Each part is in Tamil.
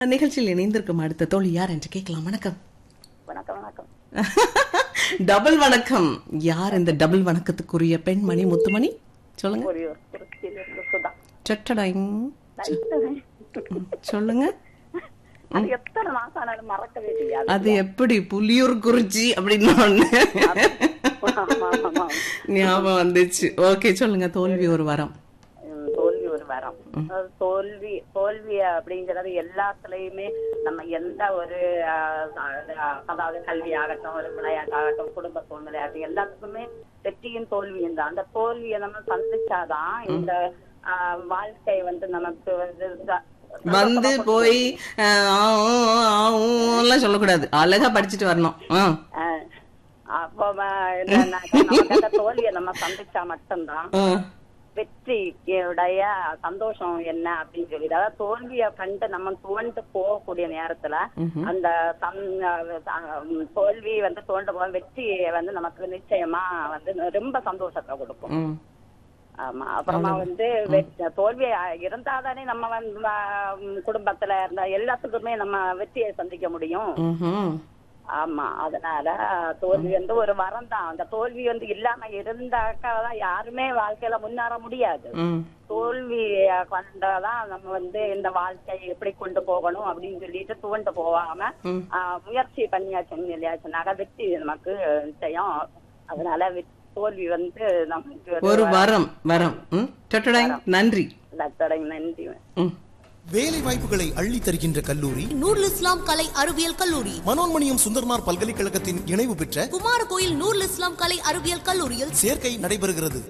நிகழ்ச்சியில் இணைந்திருக்கும் அடுத்த தோழி யார் என்று கேட்கலாம் வணக்கம் வணக்கம் வணக்கம் டபுள் வணக்கம் யார் இந்த டபுள் வணக்கத்துக்குரிய பெண்மணி முத்துமணி சொல்லுங்க ஒரு திருச்சியிலிருந்து சுதா சட்டடாயிங் சொல்லுங்க அது எத்தனை மாசம் ஆனாலும் மறக்கவே செய்யாது அது எப்படி புலியூர் குறிச்சி அப்படின்னு ஒண்ணு ஆமா, ஆமா. ஞாபகம் வந்துச்சு ஓகே சொல்லுங்க தோல்வி ஒரு வரம் உம், தோல்வி ஒரு வரம் அஹ், தோல்வி தோல்வி அப்படிங்கிறது எல்லாத்துலயுமே நம்ம எந்த ஒரு அஹ், அஹ், அதாவது கல்வி ஆகட்டும் ஒரு விளையாட்டாகட்டும் குடும்ப சூழ்நிலை ஆகட்டும் எல்லாத்துக்குமே வெற்றியும் தோல்வியும் தான் அந்த தோல்வியை நம்ம சந்திச்சாதான் இந்த அஹ், வாழ்க்கை வந்து நமக்கு வந்து ச- வந்து போய் அஹ், ஆ, ஊ, ஆ, ஊன்னுலாம் சொல்லக்கூடாது அழகா படிச்சுட்டு வரணும் ஆ. அஹ், அப்போ ம- என்னன்னாக்கா, நமக்கு அந்த தோல்வியை நம்ம சந்திச்சா மட்டும்தான் ஆ. வெற்றியுடைய சந்தோஷம் என்ன அப்படின்னு சொல்லி அதாவது தோல்வியை கண்டு நம்ம துவண்டு போகக்கூடிய நேரத்துல அந்த சம்- அஹ் தோல்வி வந்து துவண்டு போக வெற்றி வந்து நமக்கு நிச்சயமா வந்து ரொம்ப சந்தோஷத்தை கொடுக்கும் ம். ஆமா அப்புறமா வந்து வெ- தோல்வி இருந்தாதானே நம்ம வந்து ஆஹ், குடும்பத்துல இருந்த எல்லாத்துக்குமே நம்ம வெற்றியை சந்திக்க முடியும் ம்ஹும். ஆமா அதனால தோல்வி வந்து ஒரு வரம் தான் அந்த தோல்வி வந்து இல்லாம இருந்தாக்கா தான் யாருமே வாழ்க்கையில முன்னேற முடியாது ம். தோல்வி கொண்டாதான் நம்ம வந்து இந்த வாழ்க்கையை எப்படி கொண்டு போகணும் அப்படின்னு சொல்லிட்டு துவண்டு போகாம ம். ஆஹ், முயற்சி பண்ணியாச்சுன்னு சொல்லியாச்சுனாக்கா வெற்றி நமக்கு நிச்சயம் அதனால வெ- தோல்வி வந்து நமக்கு ஒரு வரம் வரம் ம். சட்டடாயிங் நன்றி லட்சடை நன்றி ம். வேலை வாய்ப்புகளை அள்ளி தருகின்ற கல்லூரி நூருல் இஸ்லாம் கலை அறிவியல் கல்லூரி மனோன்மணியம் சுந்தர்மார் பல்கலைக்கழகத்தின் இணைவு பெற்ற குமாரகோயில் நூருல் இஸ்லாம் கலை அறிவியல் கல்லூரியில் சேர்க்கை நடைபெறுகிறது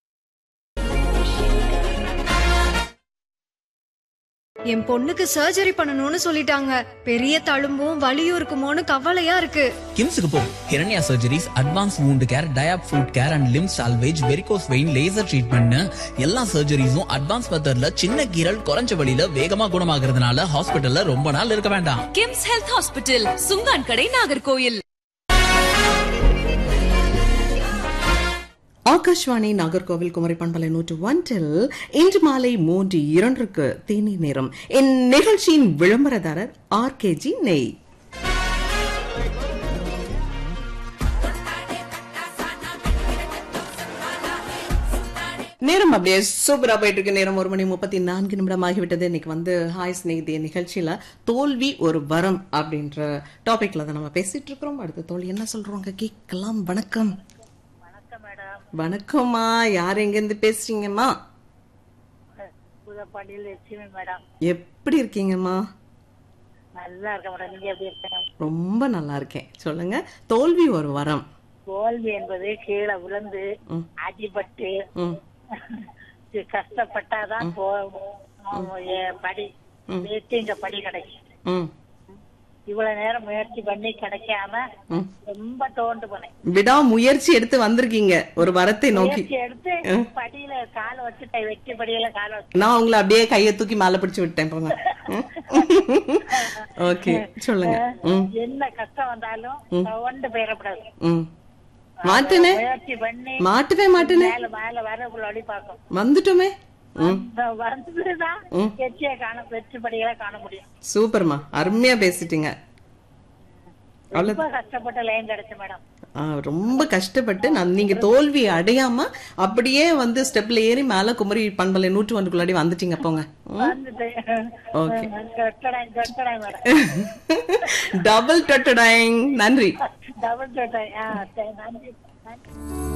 என் பொண்ணுக்கு சர்ஜரி பண்ணணும்னு சொல்லிட்டாங்க பெரிய தழும்பும் வலியும் இருக்குமோன்னு கவலையா இருக்கு கிம்ஸுக்கு போ Hiranya surgeries advance wound care diabetic foot care and limb salvage varicose vein laser treatment எல்லா சர்ஜரிஸும் அட்வான்ஸ் மெத்தட்ல சின்ன கீரல் குறைஞ்ச வழியில வேகமா குணமாகறதுனால ஹாஸ்பிட்டல்ல ரொம்ப நாள் இருக்க வேண்டாம் கிம்ஸ் ஹெல்த் ஹாஸ்பிட்டல் சுங்கான் கடை நாகர்கோயில் ஆகாஷ்வாணி நாகர்கோவில் குமரி பண்பலை நூற்று ஒன்றில் இன்று மாலை மூன்று இரண்டுக்கு தேநீர் நேரம் இந்நிகழ்ச்சியின் விளம்பரதாரர் ஆர் கேஜி நெய் நேரம் அப்படியே சூப்பரா போயிட்டு இருக்கு நேரம் ஒரு மணி முப்பத்தி நான்கு நிமிடம் ஆகிவிட்டது இன்னைக்கு வந்து ஹாய் ஸ்நேகிதே நிகழ்ச்சியில தோல்வி ஒரு வரம் அப்படின்ற டாபிக்ல தான் நம்ம பேசிட்டு இருக்கிறோம் அடுத்த தோல்வி என்ன சொல்றோங்க கேட்கலாம் வணக்கம் வணக்கம் மேடம் வணக்கம்மா யார் எங்க இருந்து பேசுறீங்கம்மா புதப்பாண்டியில் லட்சுமி மேடம் எப்படி இருக்கீங்கம்மா நல்லா இருக்க மேடம் நீங்க எப்படி இருக்கீங்க ரொம்ப நல்லா இருக்கேன் சொல்லுங்க தோல்வி ஒரு வரம் தோல்வி என்பது கீழே விழுந்து ம். அடிபட்டு ம், கஷ்டப்பட்டாதான் போகும் என் படி வீட்டு இங்க படி கிடைக்கும் ம், இவ்வளவு நேரம் முயற்சி பண்ணி கிடைக்காம ம். ரொம்ப தோண்டு போனேன் விடா முயற்சி எடுத்து வந்திருக்கீங்க ஒரு வரத்தை நோக்கி முயற்சி எடுத்து படியில கால வச்சுட்டேன் வெற்றி படியில கால வச்சு நான் உங்களை அப்படியே கையை தூக்கி மேல பிடிச்சு விட்டேன் போங்க ஓகே சொல்லுங்க ம், என்ன கஷ்டம் வந்தாலும் தோண்டு போயிடக்கூடாது ம். மாட்டுனே முயற்சி பண்ணி மாட்டுவே மாட்டுனே மேல மேல வரக்குள்ள வழி பார்க்கும் வந்துட்டோமே ம் வந்துதான் வெற்றியை காண வெற்றி படிகளை காண முடியும் சூப்பர்மா அருமையா பேசிட்டீங்க அவ்வளவு ரொம்ப கஷ்டப்பட்ட லைன் கிடைச்சு மேடம் ஆ, ரொம்ப கஷ்டப்பட்டு நான் நீங்க தோல்வி அடையாம அப்படியே வந்து ஸ்டெப்ல ஏறி மேல குமரி பண்பலை நூற்று ஒன்றுக்குள்ளாடி வந்துட்டீங்க போங்க வந்துட்டு Okay. கட்டடாய் கட்டடாய் மேடம் டபுள் டொட்டடாயிங் நன்றி டபுள் கட்டாய் ஆ சரி, நன்றி நன்றி